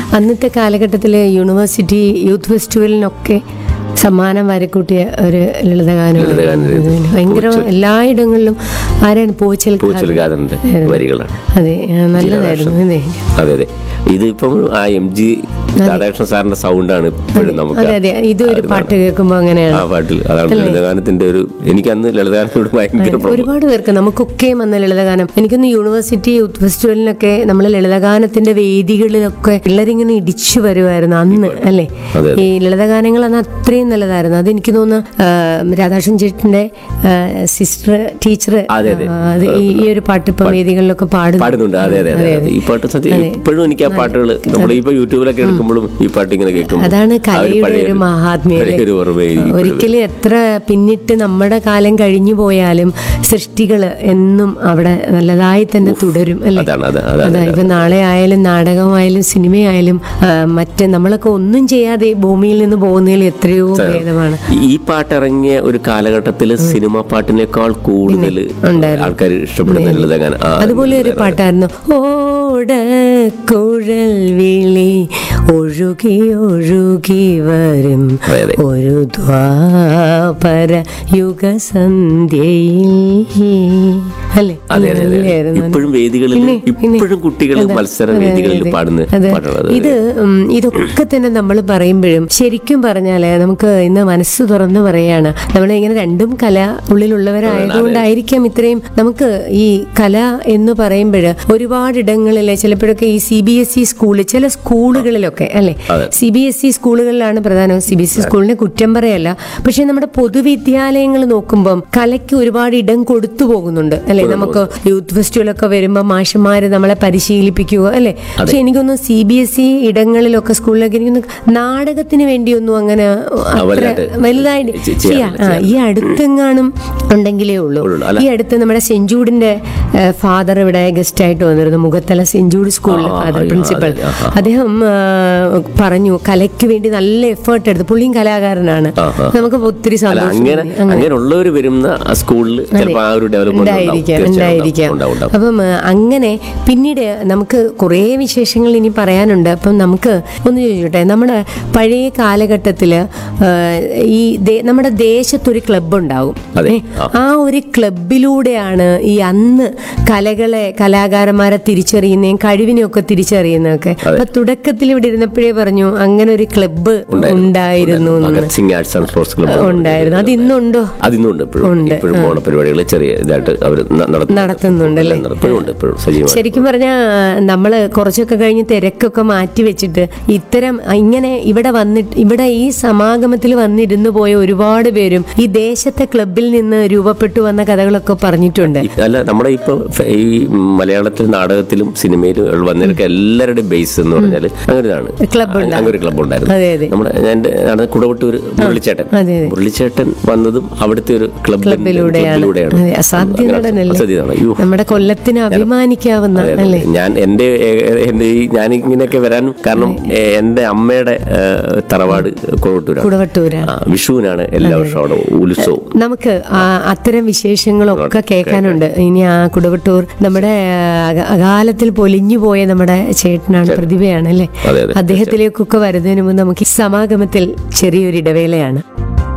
അന്നത്തെ കാലഘട്ടത്തിൽ university youth ഫെസ്റ്റിവലിനൊക്കെ സമ്മാനം വരക്കൂട്ടിയ ഒരു ലളിതഗാനം ഭയങ്കര എല്ലായിടങ്ങളിലും ആരാണ് പോച്ചൽ പൂച്ചൽ ഗാഥന്റെ വരികളാണ് അതെ ആ, നല്ലതായിരുന്നു അതെ അതെ അതെ ഇതിപ്പം ആ എം ജി രാധാകൃഷ്ണൻ സാറിന്റെ സൗണ്ടാണ് ഇപ്പോഴും നമുക്ക് അതെ അതെ ഇതൊരു പാട്ട് കേൾക്കുമ്പോൾ അങ്ങനെയാണ് ആ പാട്ടിൽ അതാണ് ലളിതഗാനത്തിന്റെ ഒരു എനിക്ക് അന്ന് ലളിതഗാനത്തോട് ഭയങ്കര പ്ര- ഒരുപാട് പേർക്ക് നമുക്കൊക്കെ വന്ന ലളിതഗാനം എനിക്കൊന്ന് യൂണിവേഴ്സിറ്റി യൂത്ത് ഫെസ്റ്റിവലിനൊക്കെ നമ്മൾ ലളിതഗാനത്തിന്റെ വേദികളിലൊക്കെ പിള്ളേരിങ്ങനെ ഇടിച്ചു വരുമായിരുന്നു അന്ന് അല്ലേ അതെ. ഈ ലളിതഗാനങ്ങൾ അന്ന് അത്രയും നല്ലതായിരുന്നു അത് എനിക്ക് തോന്നുന്നു ആ, രാധാകൃഷ്ണൻ ചേട്ടന്റെ സിസ്റ്റർ ടീച്ചർ അതെ, അതെ. ഈ ഒരു പാട്ട് ഇപ്പൊ വേദികളിലൊക്കെ പാടുന്നു പാടുന്നുണ്ട് അതെ അതെ അതെ അതെ ഈ പാട്ട് സത്യം ഇപ്പോഴും എനിക്ക് ആ പാട്ടുകൾ നമ്മൾ ഇപ്പൊ യൂട്യൂബിലൊക്കെ എടുക്കുമ്പോഴും ഈ പാട്ട് ഇങ്ങനെ കേൾക്കും അതാണ് കലയുടെ ഒരു മഹാത്മ്യം അല്ലേ? ഒരു ഓർമ്മയായിരിക്കും ഒരിക്കലും എത്ര പിന്നിട്ട് നമ്മുടെ കാലം കഴിഞ്ഞു പോയാലും സൃഷ്ടികൾ എന്നും അവിടെ നല്ലതായി തന്നെ തുടരും അല്ലേ അതാണ് അത് അതാണ് അതാ ഇപ്പൊ നാളെ ആയാലും നാടകമായാലും സിനിമയായാലും ആ, മറ്റ് നമ്മളൊക്കെ ഒന്നും ചെയ്യാതെ ഈ ഭൂമിയിൽ നിന്ന് പോകുന്നതിൽ എത്രയോ ഭേദമാണ് ഈ പാട്ട് ഇറങ്ങിയ ഒരു കാലഘട്ടത്തിൽ സിനിമ പാട്ടിനേക്കാൾ കൂടുതൽ ആൾക്കാർ ഇഷ്ടപ്പെടുന്ന ലളിതഗാനം ആ, അതുപോലെ ഒരു പാട്ടായിരുന്നു ഓടക്കുഴൽ വിളി ഒഴുകി ഒഴുകി വരും അതെ, അതെ. ഒരു ദ്വാപര യുഗസന്ധ്യയിൽ അല്ലേ അതെ അതെ അതെ നല്ലതായിരുന്നു. ഇപ്പോഴും വേദികളിൽ പിന്നെ, പിന്നെ. ഇപ്പോഴും കുട്ടികൾ അതെ, മത്സര അതെ, വേദികളിൽ അതെ. പാടുന്ന അതെ. പാട്ടുകൾ ഇത് ഉം, ഇതൊക്കെ തന്നെ നമ്മൾ പറയുമ്പോഴും ശരിക്കും പറഞ്ഞാല് നമുക്ക് ഇന്ന് മനസ്സ് തുറന്ന് പറയാണ് നമ്മൾ ഇങ്ങനെ രണ്ടും കല ഉള്ളിലുള്ളവരായതുകൊണ്ടായിരിക്കാം ഇത്രയും നമുക്ക് ഈ കല എന്ന് പറയുമ്പോൾ ഒരുപാട് ഇടങ്ങളിലെ ചിലപ്പോഴൊക്കെ ഈ സി ബി എസ് ഇ സ്കൂളിൽ ചില സ്കൂളുകളിലൊക്കെ അല്ലെ അതെ. സി ബി എസ് ഇ സ്കൂളുകളിലാണ് പ്രധാനം സി ബി എസ് ഇ സ്കൂളിനെ കുറ്റം പറയല്ല പക്ഷെ നമ്മുടെ പൊതുവിദ്യാലയങ്ങൾ നോക്കുമ്പം കലയ്ക്ക് ഒരുപാട് ഇടം കൊടുത്തു പോകുന്നുണ്ട് അല്ലെ നമുക്ക് യൂത്ത് ഫെസ്റ്റിവലൊക്കെ വരുമ്പോൾ മാഷന്മാര് നമ്മളെ പരിശീലിപ്പിക്കുക അല്ലെ പക്ഷെ എനിക്കൊന്നും സി ബി എസ് ഇ ഇടങ്ങളിലൊക്കെ സ്കൂളിലൊക്കെ എനിക്കൊന്ന് നാടകത്തിന് വേണ്ടിയൊന്നും അങ്ങനെ അത്ര വലുതായിട്ട് വലുതായിട്ട് ചെ- ചെയ്യാം ചെയ്യാറില്ല, ആ ഈ അടുത്തെങ്ങാനും ഉണ്ടെങ്കിലേ ഉള്ളൂ ഉള്ളൂ. അല്ല. ഈ അടുത്ത് നമ്മുടെ സെഞ്ചൂഡിന്റെ ഫാദർ ഇവിടെ ഗസ്റ്റ് ആയിട്ട് വന്നിരുന്നു മുഖത്തല സെഞ്ചൂഡ് സ്കൂളിൽ ആ, ഫാദർ ആ, പ്രിൻസിപ്പൽ അതെ, ആ, ആ. അദ്ദേഹം ആ, പറഞ്ഞു കലയ്ക്ക് വേണ്ടി നല്ല എഫേർട്ട് എടുത്തു പുള്ളിയും കലാകാരനാണ് ആ, ആ. നമുക്ക് ഒത്തിരി അല്ല സന്തോഷം അങ്ങനെ തോന്നി. അങ്ങനെ അങ്ങനെ ഉള്ളവർ വരുന്ന ആ സ്കൂളിൽ ചിലപ്പോൾ ആ ഒരു ഡെവലപ്മെന്റ് ഉണ്ടായിരിക്കാം ഉണ്ടായിരിക്കാം ഉണ്ടാവും ഉണ്ടാവും അപ്പം ആ, അങ്ങനെ പിന്നീട് നമുക്ക് കുറേ വിശേഷങ്ങൾ ഇനി പറയാനുണ്ട് അപ്പം നമുക്ക് ഒന്ന് ചോദിച്ചോട്ടെ നമ്മുടെ പഴയ കാലഘട്ടത്തിൽ ഈ ദേ- നമ്മുടെ ദേശത്തൊരു ക്ലബ്ബ് ഉണ്ടാവും അതെ, ഏ, ആ ഒരു ക്ലബിലൂടെയാണ് ഈ അന്ന് കലകളെ കലാകാരന്മാരെ തിരിച്ചറിയുന്നതും കഴിവിനെയൊക്കെ തിരിച്ചറിയുന്നതൊക്കെ അപ്പൊ തുടക്കത്തിൽ ഇവിടെ ഇരുന്നപ്പോഴേ പറഞ്ഞു അങ്ങനെ ഒരു ക്ലബ്ബ് ഉണ്ടായിരുന്നു എന്ന്. Bhagat Singh arts and sports club ഉണ്ടായിരുന്നു അത് ഇന്നുണ്ടോ അതിന്നുണ്ട് ഇപ്പോഴും ഇപ്പോഴും ഓണപരിപാടികൾ ചെറിയ ഇതായിട്ട് അവർ നടത്തുന്നുണ്ടല്ലേ? ഇപ്പോഴും ഉണ്ട് ഇപ്പോഴും സജീവമായി ശരിക്കും പറഞ്ഞാൽ നമ്മൾ കുറച്ചൊക്കെ കഴിഞ്ഞ് തിരക്കൊക്കെ മാറ്റി വെച്ചിട്ട് ഇത്തരം ഇങ്ങനെ ഇവിടെ വന്നിട്ട് ഇവിടെ ഈ സമാഗമത്തിൽ വന്നിരുന്നു പോയ ഒരുപാട് പേരും ഈ ദേശത്തെ ക്ലബിൽ നിന്ന് രൂപപ്പെട്ടു വന്ന കഥകളൊക്കെ പറഞ്ഞിട്ടുണ്ട് അല്ല നമ്മുടെ ഇപ്പൊ ഫ- ഈ മലയാളത്തിൽ നാടകത്തിലും സിനിമയിലും വന്നവർക്ക് എല്ലാവരുടെയും ബേസ് എന്ന് പറഞ്ഞാൽ അങ്ങനെ ഇതാണ് ക്ലബ്ബ് ഉണ്ട്. അങ്ങനെ ഒരു ക്ലബ്ബ് ഉണ്ടായിരുന്നു അതെ, അതെ. നമ്മുടെ എന്റെ ആണ് കുടവട്ടൂർ മുരളിച്ചേട്ടൻ അതെ, അതെ. മുരളിച്ചേട്ടൻ വന്നതും അവിടുത്തെ ഒരു ക്ലബ് ക്ലബിലൂടെയാണ് അതെ, അസാധ്യ നടനല്ലേ അസാധ്യതാണ് അയ്യോ നമ്മുടെ കൊല്ലത്തിന് അഭിമാനിക്കാവുന്ന അതെ, അതെ. അല്ലേ ഞാൻ എന്റെ ഏ- എന്റെ ഈ ഞാൻ ഇങ്ങനെയൊക്കെ വരാനും കാരണം ഏ, എന്റെ അമ്മയുടെ ഏ, തറവാട് കുടവട്ടൂരാണ് കുടവട്ടൂരാണ് ആ, വിഷുവിനാണ് എല്ലാ വർഷവും അവിടെ ഉത്സവം നമുക്ക് ആ അത്തരം വിശേഷങ്ങളൊക്കെ കേൾക്കാനുണ്ട് ഇനി ആ കുടവട്ടൂർ നമ്മുടെ അക- അകാലത്തിൽ പൊലിഞ്ഞു പോയ നമ്മുടെ ചേട്ടനാണ് പ്രതിഭയാണ് അല്ലേ അതെ, അതെ. അദ്ദേഹത്തിലേക്കൊക്കെ വരുന്നതിന് മുമ്പ് നമുക്ക് ഈ സമാഗമത്തിൽ ചെറിയൊരു ഇടവേളയാണ്